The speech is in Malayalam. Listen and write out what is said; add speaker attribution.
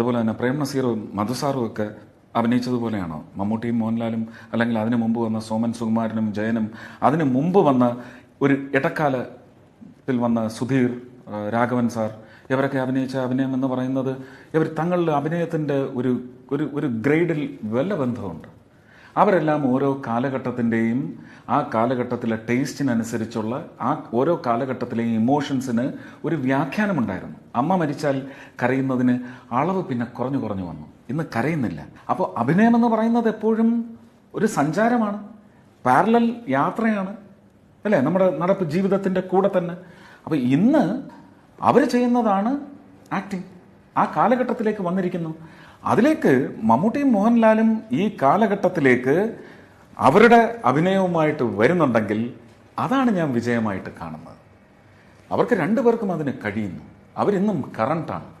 Speaker 1: അതുപോലെ തന്നെ പ്രേം നസീറും മധുസാറും ഒക്കെ അഭിനയിച്ചതുപോലെയാണോ മമ്മൂട്ടിയും മോഹൻലാലും അല്ലെങ്കിൽ അതിനു മുമ്പ് വന്ന സോമൻ സുകുമാരനും ജയനും അതിനു മുമ്പ് വന്ന ഒരു ഇടക്കാലത്തിൽ വന്ന സുധീർ ആ, രാഘവൻ സാർ ഇവരൊക്കെ അഭിനയിച്ച അഭിനയം എന്ന് പറയുന്നത് ഇവർ തങ്ങളുടെ അഭിനയത്തിൻ്റെ ഒരു ഒരു ഒരു ഗ്രേഡിൽ വല്ല ബന്ധമുണ്ട് അവരെല്ലാം ഓരോ കാലഘട്ടത്തിൻ്റെയും ആ കാലഘട്ടത്തിലെ ടേസ്റ്റിനനുസരിച്ചുള്ള ആ ഓരോ കാലഘട്ടത്തിലെയും ഇമോഷൻസിന് ഒരു വ്യാഖ്യാനമുണ്ടായിരുന്നു അമ്മ മരിച്ചാൽ കരയുന്നതിന് അളവ് പിന്നെ കുറഞ്ഞു കുറഞ്ഞു വന്നു ഇന്ന് കരയുന്നില്ല അപ്പോൾ അഭിനയം എന്ന് പറയുന്നത് എപ്പോഴും ഒരു സഞ്ചാരമാണ് പാരലൽ യാത്രയാണ് അല്ലേ നമ്മുടെ നടപ്പ് ജീവിതത്തിൻ്റെ കൂടെ തന്നെ അപ്പോൾ ഇന്ന് അവർ ചെയ്യുന്നതാണ് ആക്ടിങ് ആ കാലഘട്ടത്തിലേക്ക് വന്നിരിക്കുന്നു അതിലേക്ക് മമ്മൂട്ടിയും മോഹൻലാലും ഈ കാലഘട്ടത്തിലേക്ക് അവരുടെ അഭിനയവുമായിട്ട് വരുന്നുണ്ടെങ്കിൽ അതാണ് ഞാൻ വിജയമായിട്ട് കാണുന്നത് അവർക്ക് രണ്ടുപേർക്കും അതിന് കഴിയുന്നു അവരിന്നും കറണ്ടാണ്